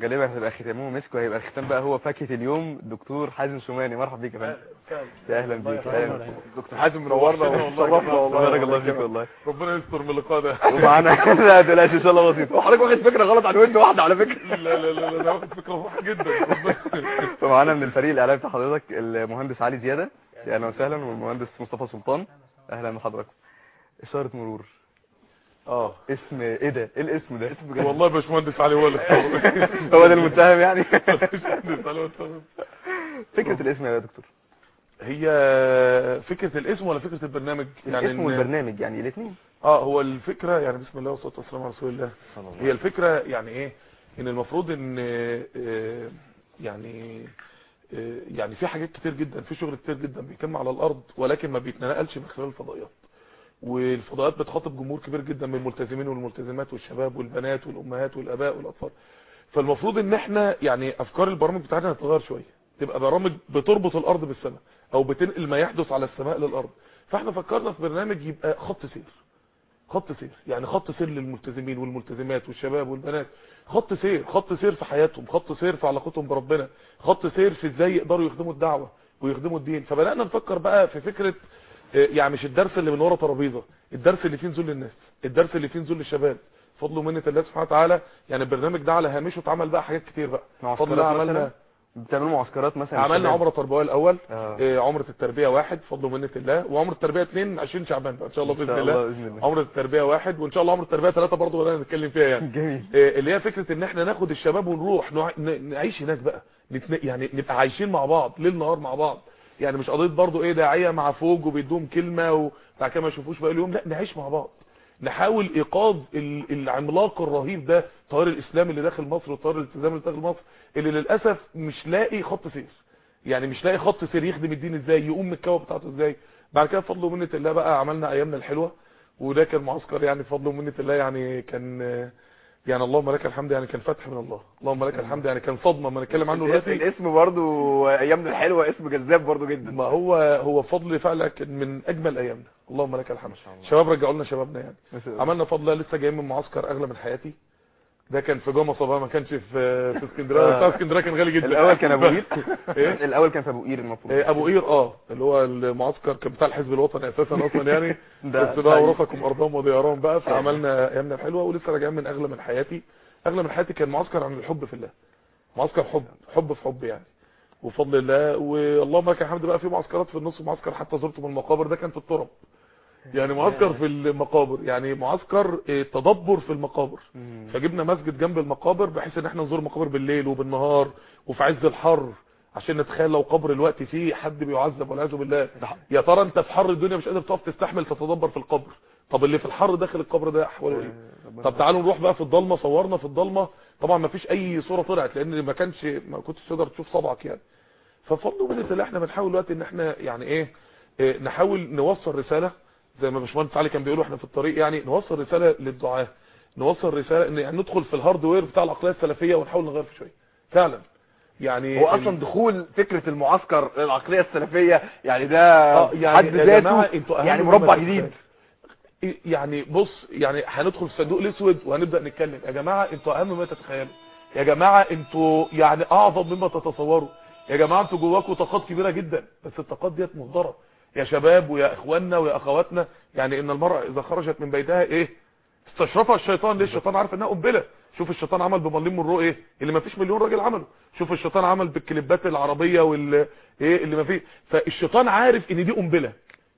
غالبا هتبقى ختامه مسك وهيبقى الختام بقى هو فاكهه اليوم دكتور حازم شوماني مرحبا بيك يا فندم يا اهلا بيك أهلاً. دكتور حازم منورنا وشرفنا والله بارك الله فيك والله ربنا يستر من اللقاء ده ومعانا لا تقلقش ان شاء الله بسيط وحضرتك واخد فكره غلط عن ودن واحده على فكره لا لا لا لا انا واخد فكره صح جدا ومعانا من الفريق الاعلامي بتاع حضرتك المهندس علي زياده يا اهلا وسهلا والمهندس مصطفى سلطان اهلا بحضرتك اشاره مرور اه اسم ايه ده ايه الاسم ده والله يا باشمهندس علي هو اللي اختاره. هو ده المتهم يعني باشمهندس علي هو اللي اختاره. فكره الاسم يا دكتور هي فكره الاسم ولا فكره البرنامج الاسم إن- والبرنامج يعني الاثنين اه هو الفكره يعني بسم الله والصلاه والسلام على رسول الله هي الفكره يعني ايه ان المفروض ان آه، يعني آه، يعني في حاجات كتير جدا في شغل كتير جدا بيتم على الارض ولكن ما بيتنقلش من خلال الفضائيات والفضائيات بتخاطب جمهور كبير جدا من الملتزمين والملتزمات والشباب والبنات والامهات والاباء والاطفال فالمفروض ان احنا يعني افكار البرامج بتاعتنا تتغير شويه تبقى برامج بتربط الارض بالسماء او بتنقل ما يحدث على السماء للارض فاحنا فكرنا في برنامج يبقى خط سير خط سير يعني خط سير للملتزمين والملتزمات والشباب والبنات خط سير خط سير في حياتهم خط سير في علاقتهم بربنا خط سير في ازاي يقدروا يخدموا الدعوة ويخدموا الدين فبدأنا نفكر بقى في فكرة آه، يعني مش الدرس اللي من ورا ترابيزه الدرس اللي فيه نزول للناس الدرس اللي فيه نزول للشباب فضل ومنة الله سبحانه وتعالى يعني البرنامج ده على هامشه اتعمل بقى حاجات كتير بقى فضل الله معسكرات عملنا مثلا بتعملوا معسكرات مثلا عملنا للشباب؟ عمره تربويه الاول آه. آه، عمره التربيه واحد فضل ومنة الله وعمره التربيه اثنين 20 شعبان بقى ان شاء الله ان باذن شاء الله الله باذن الله عمره التربيه واحد وان شاء الله عمره التربيه ثلاثه برضه بدأنا نتكلم فيها يعني جميل آه، اللي هي فكره ان احنا ناخد الشباب ونروح نوع- ن- نعيش هناك بقى نتن... يعني نبقى عايشين مع بعض ليل نهار مع بعض يعني مش قضيه برضه ايه داعيه مع فوج وبيدوهم كلمه وبعد كده ما يشوفوش بقى اليوم لا نعيش مع بعض نحاول ايقاظ ال- العملاق الرهيب ده طيار الاسلام اللي داخل مصر وطيار الالتزام اللي داخل مصر اللي للاسف مش لاقي خط سير يعني مش لاقي خط سير يخدم الدين ازاي يقوم من الكوه بتاعته ازاي بعد كده بفضل ومنه الله بقى عملنا ايامنا الحلوه وده كان معسكر يعني بفضل ومنه الله يعني كان آه، يعني اللهم لك الحمد يعني كان فتح من الله اللهم لك الحمد يعني كان صدمه ما نتكلم عنه الاسم, دلوقتي الاسم برضو ايامنا الحلوه اسم جذاب برضو جدا ما هو هو فضل فعلا كان من اجمل ايامنا اللهم لك الحمد شاء الله. شباب رجعوا لنا شبابنا يعني ما شاء الله. عملنا فضل الله لسه جايين من معسكر اغلى من حياتي ده كان في جمصه بقى ما كانش في في اسكندريه آه. بتاع اسكندريه كان غالي جدا الاول كان ابو قير ايه الاول كان في ابو قير المفروض إيه، ابو قير اه اللي هو المعسكر كان بتاع الحزب الوطني اساسا اصلا يعني ده بس بقى حقيقي. ورثكم ارضهم وديارهم بقى فعملنا ايامنا الحلوه ولسه راجعين من اغلى من حياتي اغلى من حياتي كان معسكر عن الحب في الله معسكر حب حب في حب يعني وفضل الله واللهم لك الحمد بقى في معسكرات في النص معسكر حتى زرته من المقابر ده كان في التراب يعني معسكر في المقابر يعني معسكر إيه، تدبر في المقابر مم. فجبنا مسجد جنب المقابر بحيث ان احنا نزور المقابر بالليل وبالنهار وفي عز الحر عشان نتخيل لو قبر الوقت فيه حد بيعذب والعياذ بالله ده حق. يا ترى انت في حر الدنيا مش قادر تقف تستحمل تتدبر في القبر طب اللي في الحر داخل القبر ده احواله ايه ربنا طب تعالوا نروح بقى في الضلمه صورنا في الضلمه طبعا ما فيش اي صوره طلعت لان ما كانش ما كنتش تقدر تشوف صبعك يعني ففضل ومنة الله احنا بنحاول دلوقتي ان احنا يعني ايه, إيه نحاول نوصل رساله زي ما باشمهندس علي كان بيقول احنا في الطريق يعني نوصل رساله للدعاه نوصل رساله ان يعني ندخل في الهاردوير بتاع العقليه السلفيه ونحاول نغير في شويه فعلا يعني هو ال- اصلا دخول فكره المعسكر العقليه السلفيه يعني ده آه، يعني حد يا ذاته جماعة انتوا أهم يعني مما مربع تتخيلوا. جديد يعني بص يعني هندخل في الصندوق الاسود وهنبدا نتكلم يا جماعه انتوا اهم ما تتخيلوا يا جماعه انتوا يعني اعظم مما تتصوروا يا جماعه انتوا جواكم طاقات كبيره جدا بس الطاقات ديت مهدره يا شباب ويا اخواننا ويا اخواتنا يعني ان المرأة اذا خرجت من بيتها ايه استشرفها الشيطان ليه الشيطان عارف انها قنبله شوف الشيطان عمل بمليم من ايه اللي ما فيش مليون راجل عمله شوف الشيطان عمل بالكليبات العربيه وال ايه اللي ما فيه فالشيطان عارف ان دي قنبله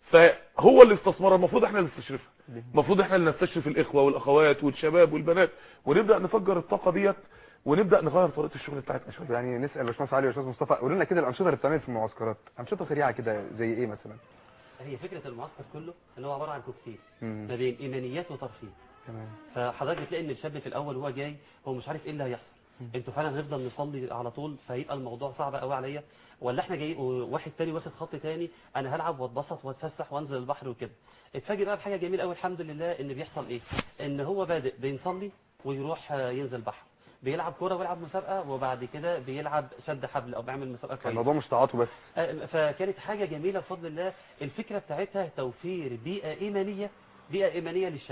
فهو اللي استثمرها المفروض احنا اللي نستشرفها المفروض احنا اللي نستشرف الاخوه والاخوات والشباب والبنات ونبدا نفجر الطاقه ديت ونبدا نغير طريقه الشغل بتاعتنا شويه يعني نسال باشمهندس علي وباشمهندس مصطفى قولوا لنا كده الانشطه اللي بتتعمل في المعسكرات انشطه سريعه كده زي ايه مثلا هي فكرة المعسكر كله ان هو عبارة عن كوكتيل مم. ما بين ايمانيات وترفيه تمام فحضرتك بتلاقي ان الشاب في الاول وهو جاي هو مش عارف ايه اللي هيحصل انتوا فعلا هنفضل نصلي على طول فهيبقى الموضوع صعب قوي عليا ولا احنا جاي واحد تاني واخد خط تاني انا هلعب واتبسط واتفسح وانزل البحر وكده اتفاجئ بقى بحاجه جميله قوي الحمد لله ان بيحصل ايه ان هو بادئ بيصلي ويروح آه، ينزل بحر بيلعب كوره ويلعب مسابقه وبعد كده بيلعب شد حبل او بيعمل مسابقه كويسه الموضوع مش تعاطف بس آه، فكانت حاجة جميلة بفضل الله الفكرة بتاعتها توفير بيئة إيمانية بيئة إيمانية للشاب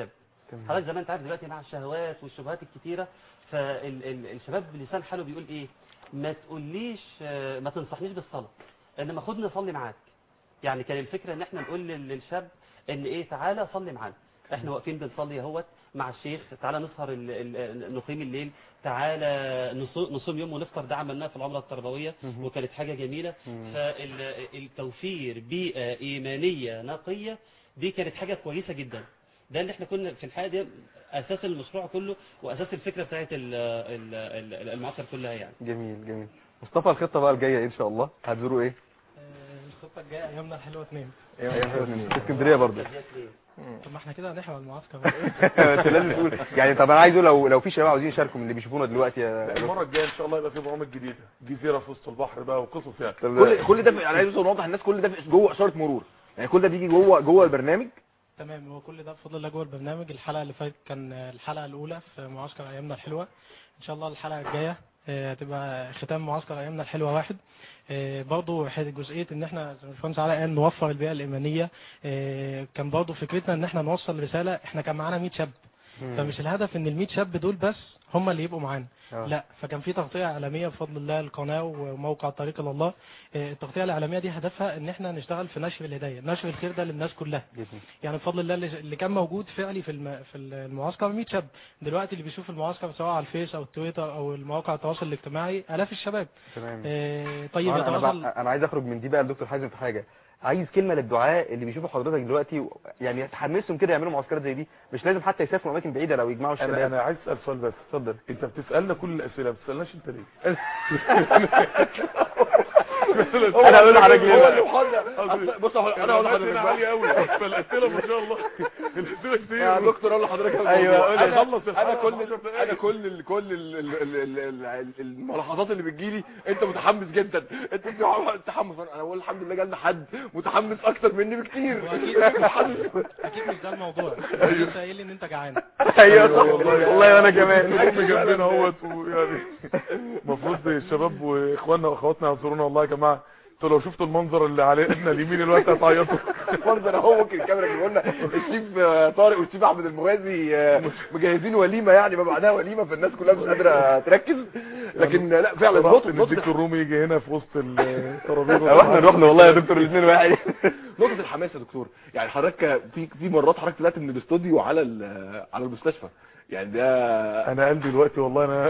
تمام. حضرتك زي ما انت عارف دلوقتي مع الشهوات والشبهات الكتيره فالشباب بلسان حاله بيقول ايه ما تقوليش آه، ما تنصحنيش بالصلاه انما خدني صلي معاك يعني كان الفكره ان احنا نقول لل- للشاب ان ايه تعالى صلي معانا احنا واقفين بنصلي اهوت مع الشيخ تعالى نسهر ال- ال- نقيم الليل تعالى نصو- نصوم يوم ونفطر ده عملناه في العمره التربويه مهم. وكانت حاجه جميله مم. فالتوفير بيئه ايمانيه نقيه دي كانت حاجه كويسه جدا ده اللي احنا كنا في الحقيقه دي اساس المشروع كله واساس الفكره بتاعت ال- ال- ال- المعسكر كلها يعني جميل جميل مصطفى الخطة بقى الجاية ان شاء الله هتزوروا ايه الخطة الجاية أيامنا الحلوة اتنين في اسكندرية برضه طب ما احنا كده هنحرق المعسكر انت لازم تقول يعني طب انا عايزه لو لو في شباب عاوزين يشاركوا من اللي بيشوفونا دلوقتي يا المره الجايه ان شاء الله يبقى في برامج جديده جزيره في وسط البحر بقى وقصص يعني طب كل كل ده في- انا عايز اوضح الناس كل ده في- جوه اشاره مرور يعني كل ده بيجي جوه جوه البرنامج تمام هو كل ده بفضل الله جوه البرنامج الحلقة اللي فاتت كان الحلقة الأولى في معسكر أيامنا الحلوة إن شاء الله الحلقة الجاية آه، هتبقى ختام معسكر أيامنا الحلوة واحد آه، برضه حته جزئية إن إحنا زي ما الباشمهندس علاء قال نوفر البيئة الإيمانية آه، كان برضه فكرتنا إن إحنا نوصل رسالة إحنا كان معانا 100 شاب فمش الهدف إن ال 100 شاب دول بس هم اللي يبقوا معانا آه. لا فكان في تغطية إعلامية بفضل الله القناة وموقع الطريق إلى الله آه، التغطية الإعلامية دي هدفها إن إحنا نشتغل في نشر الهداية نشر الخير ده للناس كلها جميل. يعني بفضل الله اللي اللي كان موجود فعلي في الم... في المعسكر 100 شاب دلوقتي اللي بيشوف المعسكر سواء على الفيس او التويتر او المواقع التواصل الاجتماعي الاف الشباب تمام آه، طيب انا انا, يتواصل بقى- أنا عايز اخرج من دي بقى لدكتور حازم في حاجه عايز كلمه للدعاء اللي بيشوفوا حضرتك دلوقتي و- يعني تحمسهم كده يعملوا معسكرات زي دي مش لازم حتى يسافروا اماكن بعيده لو يجمعوا انا الشباب انا عايز اسال سؤال بس اتفضل انت بتسالنا كل الاسئله ما بتسالناش انت ليه انا هقول لحضرتك ليه هو بقى. اللي محضر أصل- بص هو- انا هقول لحضرتك عاليه بقى. قوي فالاسئله ما شاء الله الاسئله كتير يا دكتور اقول لحضرتك أيوة، قول لي. انا خلص انا الحلقة كل في عشر دقايق. انا كل ال كل ال ال ال ال ال الملاحظات اللي بتجيلي انت متحمس جدا انت في تحمس انا بقول الحمد لله جالنا حد متحمس اكتر مني بكتير واكيد اكيد مش ده الموضوع انت قايل لي ان انت جعان ايوه صح والله وانا كمان الام جنبنا اهوت ويعني المفروض الشباب واخواننا واخواتنا ينصرونا والله يا جماعه انتوا لو شفتوا المنظر اللي علينا اليمين الوقت هتعيطوا منظر اهو ممكن الكاميرا تجيب لنا الشيف آه، طارق والشيف احمد المغازي آه، مجهزين وليمه يعني ما بعدها وليمه فالناس كلها مش قادره تركز لكن لا فعلا نقطه نديك نقطه الرومي يجي هنا في وسط الترابيزه او احنا نروح له والله يا دكتور الاثنين واحد نقطه الحماس يا دكتور يعني حضرتك في في مرات حضرتك طلعت من الاستوديو على ال- على المستشفى يعني ده انا قلبي دلوقتي والله انا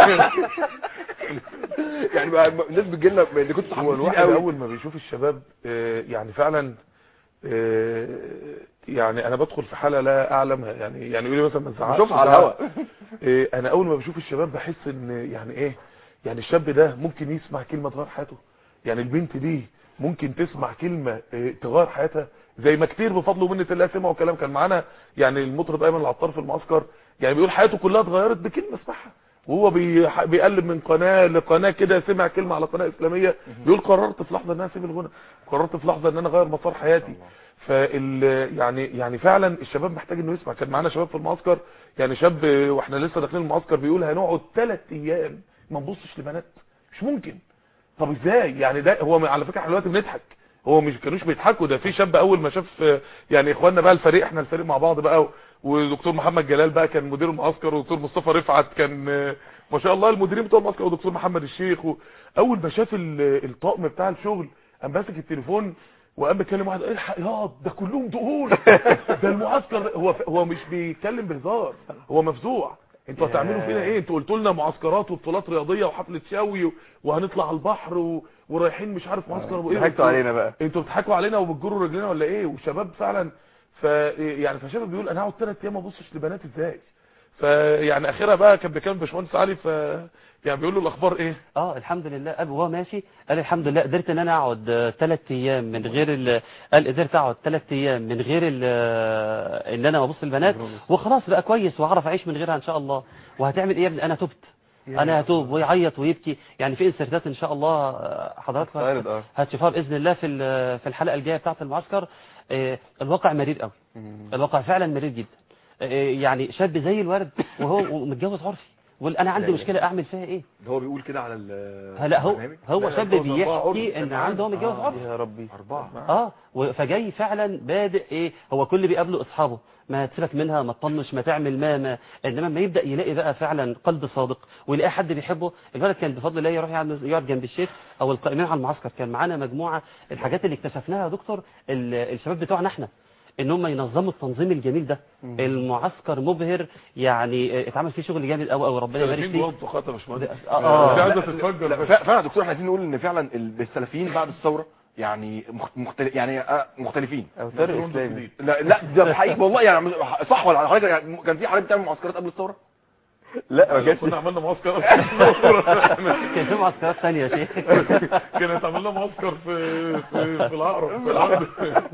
يعني بقى الناس بتجي لنا اللي كنت هو حماسين الواحد قوي اول ما بيشوف الشباب آه، يعني فعلا آه، يعني انا بدخل في حاله لا اعلمها يعني يعني يقول لي مثلا ما تزعقش بشوفها على زعق. الهواء إيه، انا اول ما بشوف الشباب بحس ان يعني ايه يعني الشاب ده ممكن يسمع كلمة تغير حياته يعني البنت دي ممكن تسمع كلمة إيه، تغير حياتها زي ما كتير بفضل ومنة الله سمعوا كلام كان معانا يعني المطرب ايمن العطار في المعسكر يعني بيقول حياته كلها اتغيرت بكلمة سمعها وهو بيح- بيقلب من قناة لقناة كده سمع كلمة على قناة اسلامية بيقول قررت في لحظة ان انا اسيب الغنى قررت في لحظة ان انا اغير مسار حياتي فال يعني يعني فعلا الشباب محتاج انه يسمع كان معانا شباب في المعسكر يعني شاب واحنا لسه داخلين المعسكر بيقول هنقعد ثلاث ايام ما نبصش لبنات مش ممكن طب ازاي يعني ده هو على فكره احنا دلوقتي بنضحك هو مش كانوش بيضحكوا ده في شاب اول ما شاف يعني اخواننا بقى الفريق احنا الفريق مع بعض بقى ودكتور محمد جلال بقى كان مدير المعسكر ودكتور مصطفى رفعت كان ما شاء الله المديرين بتوع المعسكر ودكتور محمد الشيخ و- اول ما شاف ال- الطقم بتاع الشغل قام ماسك التليفون وقام بيتكلم واحد الحق ياض ده كلهم دهون ده المعسكر هو هو مش بيتكلم بهزار هو مفزوع انتوا هتعملوا فينا ايه انتوا قلتوا لنا معسكرات وبطولات رياضيه وحفله شوي و- وهنطلع على البحر و... ورايحين مش عارف معسكر وايه ضحكتوا علينا بقى انتوا بتضحكوا علينا وبتجروا رجلنا ولا ايه والشباب فعلا ف يعني فشباب بيقول انا هقعد ثلاث ايام ما ابصش لبنات ازاي فيعني اخرها بقى كان بيكلم باشمهندس علي ف يعني بيقول له الاخبار ايه اه الحمد لله قال وهو ماشي قال الحمد لله قدرت ان انا اقعد ثلاث ايام من غير ال... قال قدرت اقعد ثلاث ايام من غير ال... آه، ان انا ما ابص البنات وخلاص بقى كويس واعرف اعيش من غيرها ان شاء الله وهتعمل ايه يا ابني انا تبت انا هتوب ويعيط ويبكي يعني في انسرتات ان شاء الله آه، حضراتكم هتتعرض، اه. هتشوفها باذن الله في ال- في الحلقه الجايه بتاعه المعسكر آه، الواقع مرير قوي الواقع فعلا مرير جدا آه، يعني شاب زي الورد وهو متجوز عرفي يقول انا عندي لا، مشكله اعمل فيها ايه ده هو بيقول كده على ال لا هو البرنامج؟ هو لا، لا، شاب جوز أربعة عرف. بيحكي ان عنده هو متجوز عرف يا ربي أربعة اه و- فجاي فعلا بادئ ايه هو كل اللي بيقابله اصحابه ما تسيبك منها ما تطنش ما تعمل ما ما انما ما يبدا يلاقي بقى فعلا قلب صادق ويلاقي حد بيحبه الولد كان بفضل الله يروح يقعد يقعد جنب الشيخ او القائمين على المعسكر كان معانا مجموعه الحاجات اللي اكتشفناها يا دكتور ال- الشباب بتوعنا احنا ان هم ينظموا التنظيم الجميل ده المعسكر مبهر يعني اه، اتعمل فيه شغل جامد قوي قوي ربنا يبارك سلفين فيه جوه انتخابات يا باشمهندس اه اه دي عايزه تتفجر لا بس. ف- فعلا يا دكتور احنا عايزين نقول ان فعلا ال- السلفيين بعد الثوره يعني مخ- مختلف يعني آه، مختلفين او تاريخ مفروض اسلامي جديد. لا لا ده حقيقي والله يعني صح ولا حضرتك يعني كان في حضرتك بتعمل معسكرات قبل الثوره لا ما لو كانش كنا عملنا معسكر كان في معسكرات ثانيه يا شيخ كانت عملنا معسكر في في, في العقرب في العقرب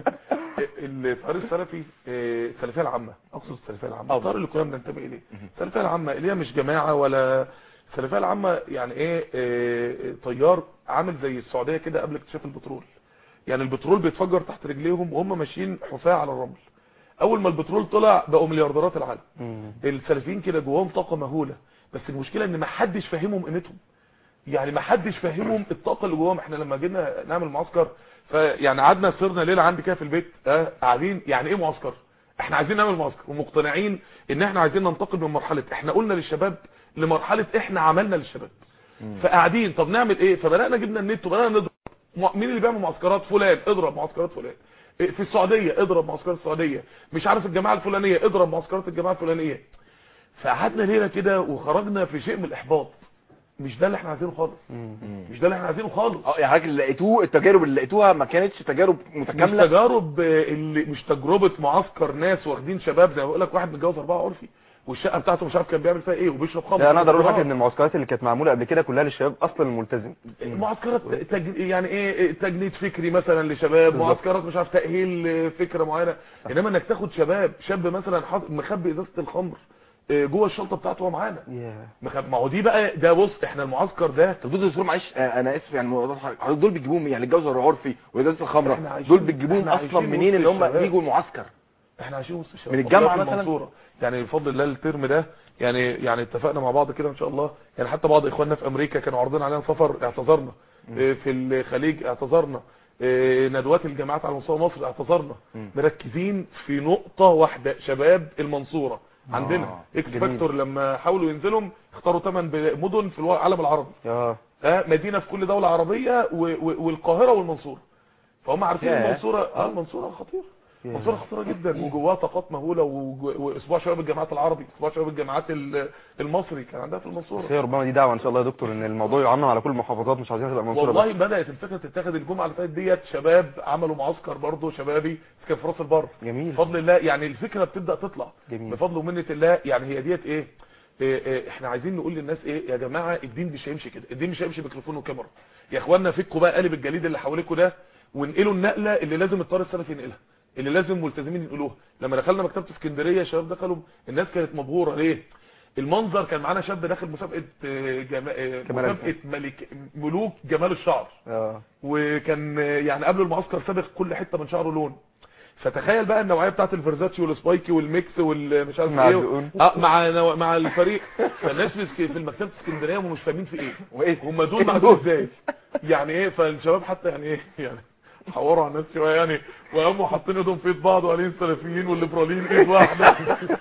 التيار السلفي آه، السلفيه العامه اقصد السلفيه العامه التيار اللي كنا بننتمي اليه السلفيه العامه اللي هي مش جماعه ولا السلفيه العامه يعني ايه آه، تيار عامل زي السعوديه كده قبل اكتشاف البترول يعني البترول بيتفجر تحت رجليهم وهم ماشيين حفاة على الرمل اول ما البترول طلع بقوا مليارديرات العالم مم. السلفيين كده جواهم طاقه مهوله بس المشكله ان ما حدش فاهمهم قيمتهم يعني ما حدش فاهمهم الطاقه اللي جواهم احنا لما جينا نعمل معسكر فيعني قعدنا سهرنا ليله عندي كده في البيت اه قاعدين يعني ايه معسكر احنا عايزين نعمل معسكر ومقتنعين ان احنا عايزين ننتقل من مرحله احنا قلنا للشباب لمرحله احنا عملنا للشباب فقاعدين طب نعمل ايه فبدانا جبنا النت وبدانا نضرب مع- مين اللي بيعمل معسكرات فلان اضرب معسكرات فلان إيه، في السعوديه اضرب معسكرات السعوديه مش عارف الجماعه الفلانيه اضرب معسكرات الجماعه الفلانيه فقعدنا ليله كده وخرجنا في شيء من الاحباط مش ده اللي احنا عايزينه خالص مش ده اللي احنا عايزينه خالص اه يعني حضرتك اللي لقيتوه التجارب اللي لقيتوها ما كانتش تجارب مش متكامله تجارب آه، اللي مش تجربه معسكر ناس واخدين شباب زي ما بقول لك واحد متجوز اربعه عرفي والشقه بتاعته مش عارف كان بيعمل فيها ايه وبيشرب خمر لا انا اقدر اقول لك وبيشرب ان المعسكرات اللي كانت معموله قبل كده كلها للشباب اصلا الملتزم معسكرات تج... يعني ايه تجنيد فكري مثلا لشباب بالظبط. معسكرات مش عارف تأهيل آه، فكرة معينة انما انك تاخد شباب شاب مثلا حاط- مخبي ازازة الخمر آه، جوه الشنطة بتاعته وهو معانا ياه. مخب... ما هو دي بقى ده بص احنا المعسكر ده طب دول دكتور معلش آه، انا اسف يعني الموضوع ده حضرتك دول بتجيبوهم يعني الجوز العرفي وازازه احنا الخمره عايشين- دول بتجيبوهم احنا اصلا عايشين منين اللي وسط هم الشباب. بيجوا المعسكر احنا عايشين وسط الشباب من الجامعة والله في مثلا؟ المنصورة. يعني بفضل الله الترم ده يعني يعني اتفقنا مع بعض كده ان شاء الله يعني حتى بعض اخواننا في امريكا كانوا عارضين علينا سفر اعتذرنا اه، في الخليج اعتذرنا اه، ندوات الجامعات على مستوى مصر اعتذرنا مركزين في نقطة واحدة شباب المنصورة عندنا آه، اكس جميل. فاكتور لما حاولوا ينزلوا اختاروا ثمان مدن في العالم العربي اه اه، مدينة في كل دولة عربية و- و- والقاهرة والمنصورة فهم عارفين ياه. المنصورة اه المنصورة خطيرة ياه. منصورة خطيرة جدا وجواها طاقات مهولة وج- واسبوع شباب الجامعات العربي اسبوع شباب الجامعات ال- المصري كان عندها في المنصورة بس هي ربما دي دعوه ان شاء الله يا دكتور ان الموضوع يعمم على كل المحافظات مش عايزين تبقى منصوره والله بس. بدأت الفكرة تتاخد الجمعة اللي فاتت ديت شباب عملوا معسكر برضه شبابي كان في راس البر جميل بفضل الله يعني الفكرة بتبدأ تطلع جميل. بفضل ومنة الله يعني هي ديت ايه إيه إيه احنا عايزين نقول للناس ايه يا جماعة الدين مش هيمشي كده الدين مش هيمشي بميكروفون وكاميرا يا اخوانا فكوا بقى قالب الجليد اللي حواليكوا ده وانقلوا النقلة اللي لازم الطار السلفي ينقلها اللي لازم ملتزمين ينقلوها لما دخلنا مكتبة اسكندرية الشباب دخلوا الناس كانت مبهورة ليه المنظر كان معانا شاب داخل مسابقة آه، جما... آه، كمال مسابقة ملك ملوك جمال الشعر اه وكان يعني قبل المعسكر سابق كل حته من شعره لون فتخيل بقى النوعيه بتاعت الفيرزاتشي والسبايكي والميكس والمش عارف مع ايه الدقون. اه مع نوع... مع الفريق فالناس في اسك- في المكتبه اسكندريه هم مش فاهمين في ايه وايه هم دول معدول ازاي يعني ايه فالشباب حتى يعني ايه يعني حوروا على الناس شويه يعني وقاموا حاطين ايدهم في ايد بعض وقالين السلفيين والليبراليين ايد واحده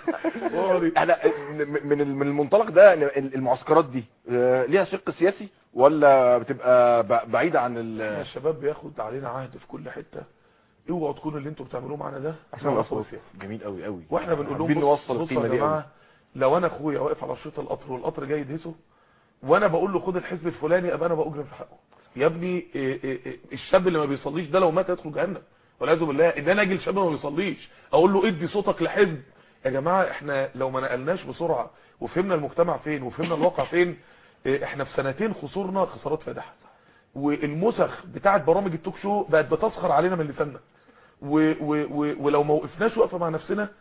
والله احنا من من من المنطلق ده إن المعسكرات دي آه، ليها شق سياسي ولا بتبقى ب- بعيده عن ال الشباب بياخد علينا عهد في كل حته اوعوا تكونوا اللي انتوا بتعملوه معانا ده عشان الأصوات. سياسي. جميل قوي قوي واحنا بنقول لهم حابين بص- نوصل بصوا القيمه يا دي قوي جماعه لو انا اخويا واقف على شريط القطر والقطر جاي يدهسه وانا بقول له خد الحزب الفلاني ابقى انا باجرم في حقه يا ابني إيه إيه إيه الشاب اللي ما بيصليش ده لو مات يدخل جهنم والعياذ بالله ان انا اجي لشاب ما بيصليش اقول له ادي صوتك لحزب يا جماعه احنا لو ما نقلناش بسرعه وفهمنا المجتمع فين وفهمنا الواقع فين إيه احنا في سنتين خسرنا خسارات فادحه والمسخ بتاعت برامج التوك شو بقت بتسخر علينا من لساننا و و و ولو ما وقفناش وقفه مع نفسنا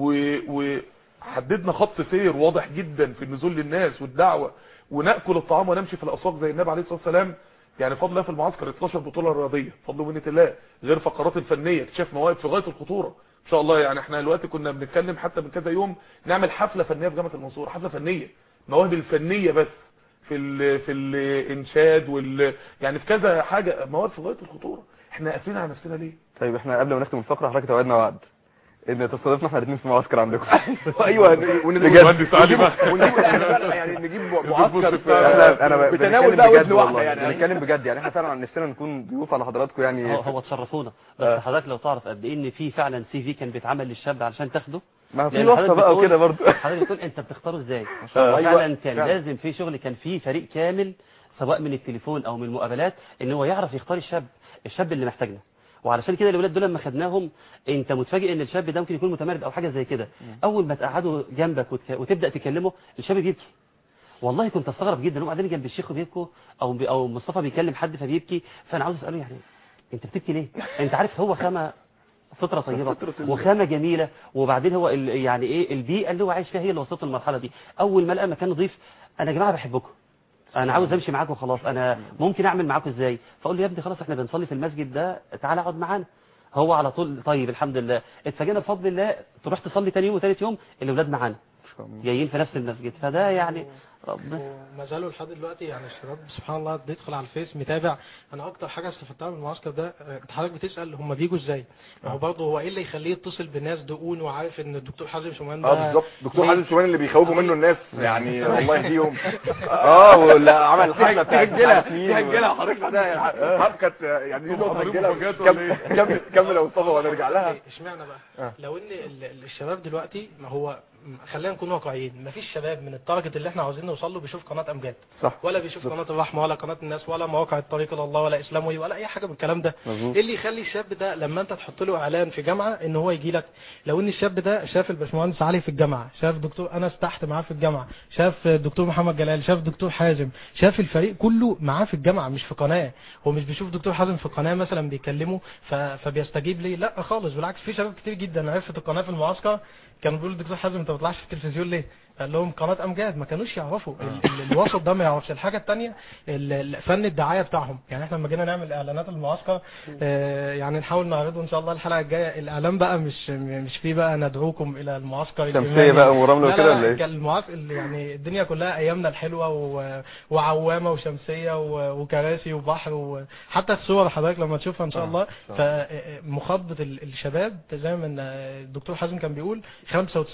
و وحددنا خط سير واضح جدا في النزول للناس والدعوه وناكل الطعام ونمشي في الاسواق زي النبي عليه الصلاه والسلام يعني فضل الله في المعسكر 12 بطوله رياضيه فضل ومنه الله غير فقرات الفنيه اكتشاف مواهب في غايه الخطوره ان شاء الله يعني احنا دلوقتي كنا بنتكلم حتى من كذا يوم نعمل حفله فنيه في جامعه المنصوره حفله فنيه مواهب الفنيه بس في ال في الانشاد وال يعني في كذا حاجه مواد في غايه الخطوره احنا قافلين على نفسنا ليه طيب احنا قبل ما نختم الفقره حضرتك توعدنا وعد ان تستضيفنا احنا الاثنين في معسكر عندكم ايوه بجد. مهندس علي بقى ونجيب يعني نجيب معسكر احنا انا ب- بتناول بنتكلم بقى بجد وزن واحده والله يعني بنتكلم بجد يعني احنا فعلا نفسنا نكون ضيوف على حضراتكم يعني هو, هو تشرفونا بس آه. حضرتك لو تعرف قد ايه ان في فعلا سي في كان بيتعمل للشاب علشان تاخده ما في لأن واسطه حضرتك بقى بتقول- وكده برضه حضرتك بتقول انت بتختاره ازاي آه. فعلا أيوة، كان فعلا. لازم في شغل كان في فريق كامل سواء من التليفون او من المقابلات ان هو يعرف يختار الشاب الشاب اللي محتاجنا وعلشان كده الاولاد دول لما خدناهم انت متفاجئ ان الشاب ده ممكن يكون متمرد او حاجه زي كده اول ما تقعده جنبك وتك... وتبدا تكلمه الشاب بيبكي والله كنت استغرب جدا هم قاعدين جنب الشيخ وبيبكوا او بي... او مصطفى بيكلم حد فبيبكي فانا عاوز اساله يعني انت بتبكي ليه انت عارف هو خامه فطره طيبه وخامه جميله وبعدين هو ال... يعني ايه البيئه اللي هو عايش فيها هي اللي وصلته للمرحله دي اول ما لقى مكان نظيف انا يا جماعه بحبكم انا عاوز امشي معاكم خلاص انا ممكن اعمل معاكم ازاي فاقول له يا ابني خلاص احنا بنصلي في المسجد ده تعالى اقعد معانا هو على طول طيب الحمد لله اتفاجئنا بفضل الله تروح تصلي تاني يوم وتالت يوم الاولاد معانا جايين في نفس المسجد فده يعني ربنا وما زالوا لحد دلوقتي يعني الشباب سبحان الله بيدخل على الفيس متابع انا اكتر حاجه استفدتها من المعسكر ده آه، انت حضرتك بتسال هم بيجوا ازاي ما هو برضه هو ايه اللي يخليه يتصل بناس دقون وعارف ان الدكتور حازم شومان اه ده بالظبط دكتور ليه؟ حازم شومان اللي بيخوفوا منه الناس يعني الله يهديهم اه ولا عمل الحفله بتاعت تهجلها- تهجلها حضرتك ده يعني كانت يعني دي نقطه حاضرين تهجلها مفاجآت ولا كمل إيه؟ كمل كمل يا مصطفى ونرجع لها اشمعنى بقى آه. لو ان ال- ال- الشباب دلوقتي ما هو م- خلينا نكون واقعيين مفيش شباب من التارجت اللي احنا عاوزين نوصل له بيشوف قناه امجاد صح ولا بيشوف قناه الرحمه ولا قناه الناس ولا مواقع الطريق الى الله ولا اسلاموي ولا اي حاجه من الكلام ده مظبوط ايه اللي يخلي الشاب ده لما انت تحط له اعلان في جامعه ان هو يجي لك لو ان الشاب ده شاف الباشمهندس علي في الجامعه شاف دكتور انس تحت معاه في الجامعه شاف دكتور محمد جلال شاف دكتور حازم شاف الفريق كله معاه في الجامعه مش في قناه هو مش بيشوف دكتور حازم في قناه مثلا بيكلمه ف... فبيستجيب ليه لا خالص بالعكس في شباب كتير جدا عرفت القناه في المعسكر كانوا بيقولوا دكتور حازم انت ما بتطلعش في التلفزيون ليه قال لهم قناه امجاد ما كانوش يعرفوا ال- ال- الوسط ده ما يعرفش الحاجه الثانيه فن الدعايه بتاعهم يعني احنا لما جينا نعمل اعلانات المعسكر آه، يعني نحاول نعرضه ان شاء الله الحلقه الجايه الاعلان بقى مش مش فيه بقى ندعوكم الى المعسكر شمسيه الإيماني. بقى ورمله لا وكده لا ولا لا ايه كان المعسكر يعني الدنيا كلها ايامنا الحلوه و... وعوامه وشمسيه و... وكراسي وبحر وحتى الصور حضرتك لما تشوفها ان شاء الله فمخاطبه ال- الشباب زي ما إن الدكتور حازم كان بيقول 95%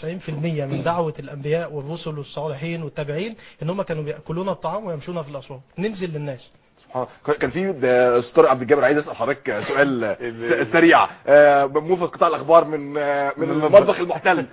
من دعوه الانبياء والرسل والصالحين والتابعين ان هم كانوا بياكلون الطعام ويمشون في الاسواق ننزل للناس سبحان الله. كان في ده استاذ عبد الجابر عايز اسال حضرتك سؤال س- سريع آه، موفد قطاع الاخبار من آه، من المطبخ المحتل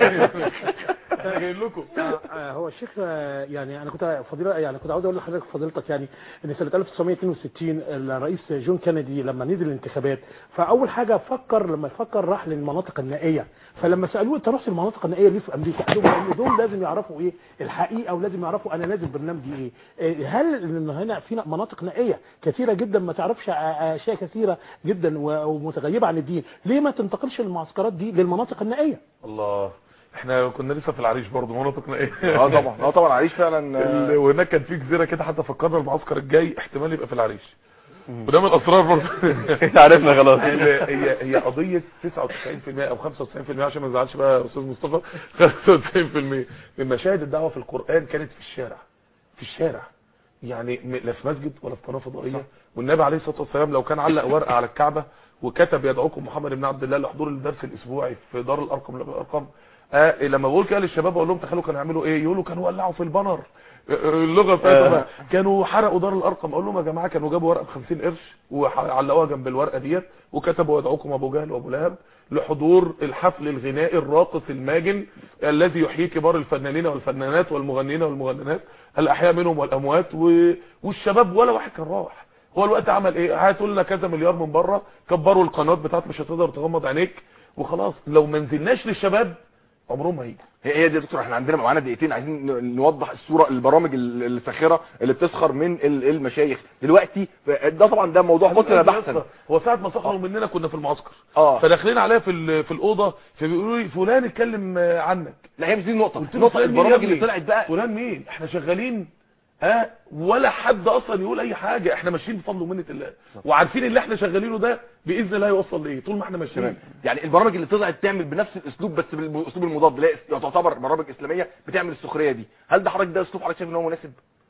انا جاي لكم آه، آه، هو الشيخ آه، يعني انا كنت فضيله يعني كنت عاوز اقول لحضرتك فضيلتك يعني ان سنه 1962 الرئيس جون كينيدي لما نزل الانتخابات فاول حاجه فكر لما فكر راح للمناطق النائيه فلما سالوه انت رحت المناطق النائيه ليه في امريكا؟ قال لهم لان دول لازم يعرفوا ايه الحقيقه ولازم يعرفوا انا نازل برنامجي ايه إيه، هل إن هنا في مناطق نائيه كثيره جدا ما تعرفش ع- اشياء كثيره جدا و- ومتغيبه عن الدين ليه ما تنتقلش المعسكرات دي للمناطق النائيه الله احنا كنا لسه في العريش برضه مناطقنا ايه اه طبعا اه طبعا عريش فعلا ال- آه، وهناك كان في جزيره كده حتى فكرنا المعسكر الجاي احتمال يبقى في العريش وده من الاسرار برضه عرفنا خلاص هي هي هي قضيه 99% او 95% عشان ما نزعلش بقى يا استاذ مصطفى 95% من مشاهد الدعوه في القران كانت في الشارع في الشارع يعني م- لا في مسجد ولا في قناه فضائيه والنبي عليه الصلاه والسلام لو كان علق ورقه على الكعبه وكتب يدعوكم محمد بن عبد الله لحضور الدرس الاسبوعي في دار الارقم الارقم آه لما بقول كده للشباب اقول لهم تخيلوا كانوا يعملوا ايه يقولوا كانوا ولعوا في البانر اللغه بتاعتهم بقى. كانوا حرقوا دار الارقم اقول لهم يا جماعه كانوا جابوا ورقه ب 50 قرش وعلقوها جنب الورقه ديت وكتبوا يدعوكم ابو جهل وابو لهب لحضور الحفل الغنائي الراقص الماجن الذي يحيي كبار الفنانين والفنانات والمغنيين والمغنيات الاحياء منهم والاموات و... والشباب ولا واحد كان راح هو الوقت عمل ايه هاتوا لنا كذا مليار من بره كبروا القناه بتاعت مش هتقدر تغمض عينيك وخلاص لو ما نزلناش للشباب عمرهم ما هيجوا هي هي دي يا دكتور احنا عندنا معانا دقيقتين عايزين ن- نوضح الصوره البرامج ال- الفاخره اللي بتسخر من ال- المشايخ دلوقتي ف- ده طبعا ده موضوع مثل بحثا هو ساعه ما سخروا مننا كنا في المعسكر اه فداخلين عليا في ال- في الاوضه فبيقولوا لي فلان اتكلم آه، عنك لا هي مش دي النقطه قلت له النقطه فلان مين يا البرامج اللي ابني؟ طلعت بقى فلان مين احنا شغالين ها ولا حد اصلا يقول اي حاجه احنا ماشيين بفضل ومنه الله وعارفين اللي احنا شغالينه ده باذن الله يوصل لايه طول ما احنا ماشيين تمام يعني البرامج اللي طلعت تعمل بنفس الاسلوب بس بالاسلوب المضاد لا تعتبر برامج اسلاميه بتعمل السخريه دي هل ده حضرتك ده اسلوب حضرتك شايف ان هو مناسب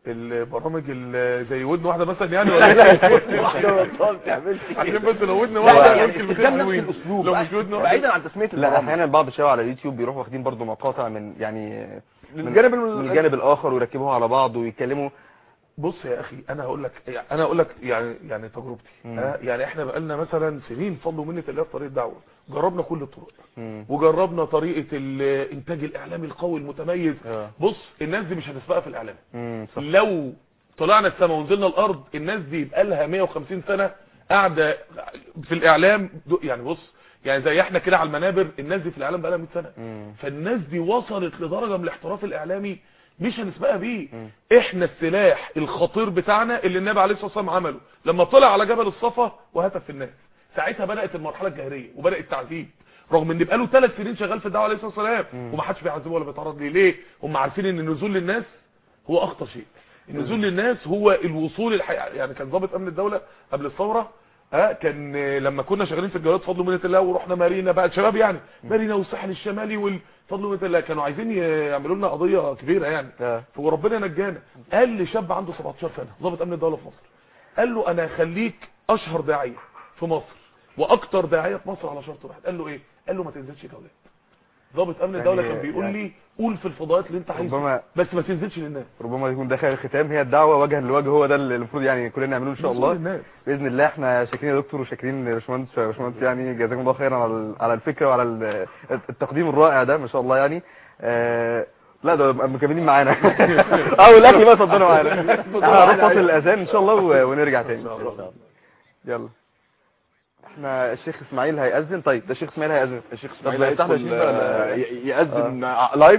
البرامج ال- زي ودن واحده مثلا يعني ولا إيه؟ واحده ما بتعملش عشان بس لو ودن لا واحده يعني ممكن استخدام نفس حلوين. الاسلوب لو مش ودن واحده بعيدا عن تسميه لا البرامج. احيانا بعض الشباب على اليوتيوب بيروحوا واخدين برضو مقاطع من يعني من الجانب ال- من الجانب الاخر ويركبوها على بعض ويتكلموا بص يا اخي انا هقول لك انا هقول لك يعني يعني تجربتي مم. آه، يعني احنا بقالنا مثلا سنين فضل ومنه الله في طريق الدعوه جربنا كل الطرق مم. وجربنا طريقه الانتاج الاعلامي القوي المتميز اه بص الناس دي مش هتسبقها في الاعلام مم، صح لو طلعنا السماء ونزلنا الارض الناس دي يبقى لها 150 سنه قاعده في الاعلام دو- يعني بص يعني زي احنا كده على المنابر الناس دي في الاعلام بقى لها 100 سنه مم. فالناس دي وصلت لدرجه من الاحتراف الاعلامي مش هنسبقها بيه مم. احنا السلاح الخطير بتاعنا اللي النبي عليه الصلاه والسلام عمله لما طلع على جبل الصفا وهتف في الناس ساعتها بدات المرحله الجاهليه وبدا التعذيب رغم ان بقاله ثلاث سنين شغال في الدعوه عليه الصلاه والسلام مم. وما حدش بيعذبه ولا بيتعرض ليه ليه هم عارفين ان النزول للناس هو اخطر شيء النزول للناس هو الوصول الحقيقي يعني كان ضابط امن الدوله قبل الثوره ها كان آه، لما كنا شغالين في الجولات فضل منه الله ورحنا مارينا بقى شباب يعني مارينا والساحل الشمالي والفضل منه الله كانوا عايزين يعملوا لنا قضيه كبيره يعني اه وربنا نجانا قال لي شاب عنده 17 سنه ضابط امن الدوله في مصر قال له انا هخليك اشهر داعيه في مصر واكتر داعيه في مصر على شرط واحد قال له ايه قال له ما تنزلش جولات ضابط امن الدوله يعني- كان بيقول يعني- لي قول في الفضاءات اللي انت عايزه ربما بس ما تنزلش للناس ربما يكون داخل الختام هي الدعوه وجها لوجه هو ده اللي المفروض يعني كلنا نعمله ان شاء نزول الله للناس. باذن الله احنا شاكرين يا دكتور وشاكرين يا باشمهندس يا باشمهندس يعني جزاكم الله خيرا على ال- على الفكره وعلى ال- التقديم الرائع ده ما شاء الله يعني آه لا ده مكملين معانا اه والاكل بقى اتفضلوا معانا احنا هنروح فاصل الاذان ان شاء الله و- ونرجع تاني يلا احنا الشيخ اسماعيل هيأذن طيب ده الشيخ اسماعيل هيأذن الشيخ طب اسماعيل نفتح له هيدخل شيء ولا- آه، ي- يأذن لايف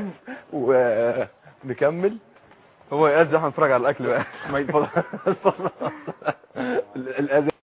ونكمل هو يأذن احنا نتفرج على الاكل بقى اسماعيل اتفضل. الاذان